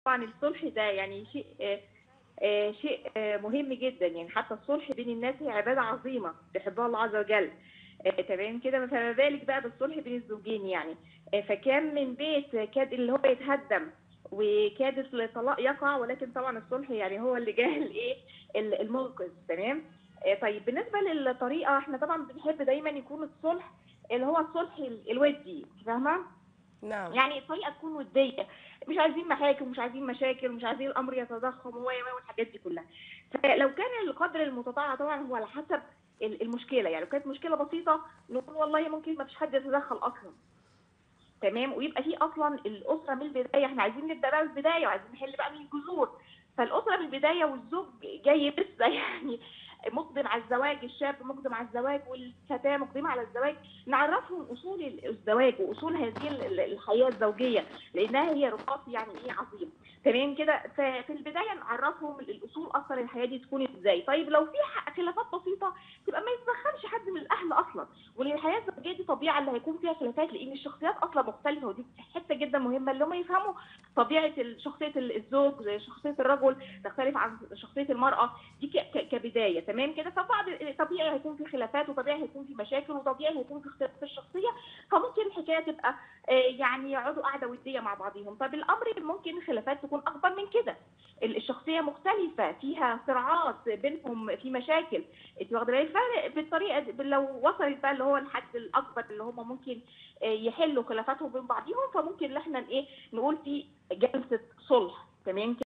طبعًا الصلح ده يعني شيء آآ شيء مهم جدًا، يعني حتى الصلح بين الناس هي عبادة عظيمة بيحبها الله عز وجل، آآ تمام كده، فما بالِك بقى بالصلح بين الزوجين يعني، آآ فكام من بيت كاد اللي هو يتهدّم وكاد الطلاق يقع، ولكن طبعًا الصلح يعني هو اللي جه الإيه، ال المنقذ تمام، آآ طيب بالنسبة للطريقة إحنا طبعًا بنحب دايمًا يكون الصلح اللي هو الصلح ال الوِدّي أنتِ فاهمة؟ نعم. يعني الطريقة تكون وِدّية، مش عايزين محاكم، مش عايزين مشاكل، مش عايزين الأمر يتضخّم و، و، والحاجات دي كلّها. فلو كان القدر المتطاوع طبعًا هو على حسب ال المشكلة، يعني لو كانت مشكلة بسيطة نقول والله ممكن ما فيش حد يتدخّل أصلًا. تمام، ويبقى في أصلًا الأسرة من البداية إحنا عايزين نبدأ بقى من البداية وعايزين نحل بقى من الجذور، فالأسرة من البداية والزوج جاي لسه يعني مُقدِم على الزواج، الشاب مُقدِم على الزواج والفتاة مُقدِمة على الزواج، نعرّفهم أصول ال الزواج وأصول هذه ال ال الحياة الزوجية، لإنها هي رباط يعني إيه عظيم، تمام كده؟ ففي البداية نعرّفهم الأصول أصلًا الحياة دي تكون إزاي، طيب لو في ح خلافات بسيطة تبقى ما يتدخّلش حد من الأهل أصلًا، وإن الحياة الزوجية دي طبيعة اللي هيكون فيها خلافات لإن الشخصيات أصلًا مختلفة ودي حتّة جدًا مهمة، اللي هم يفهموا طبيعة ال شخصية ال الزوج زي شخصية الرجل تختلف عن شخصية المرأة، دي ك ك كبداية تمام كده؟ فبعض طبيعي هيكون في خلافات وطبيعي هيكون في مشاكل وطبيعي هيكون في اختلاف في الشخصية، فممكن الحكاية تبقى آآ يعني يقعدوا قعدة ودية مع بعضيهم، طب الأمر ممكن الخلافات تكون أكبر من كده، ال الشخصية مختلفة، فيها صراعات بينهم، في مشاكل، أنتِ واخدة بالِك؟ فبالطريقة د لو وصلت بقى اللي هو الحد الأكبر اللي هم ممكن آآ يحلّوا خلافاتهم بين بعضيهم، فممكن إن إحنا ن إيه، نقول في جلسة صلح تمام ك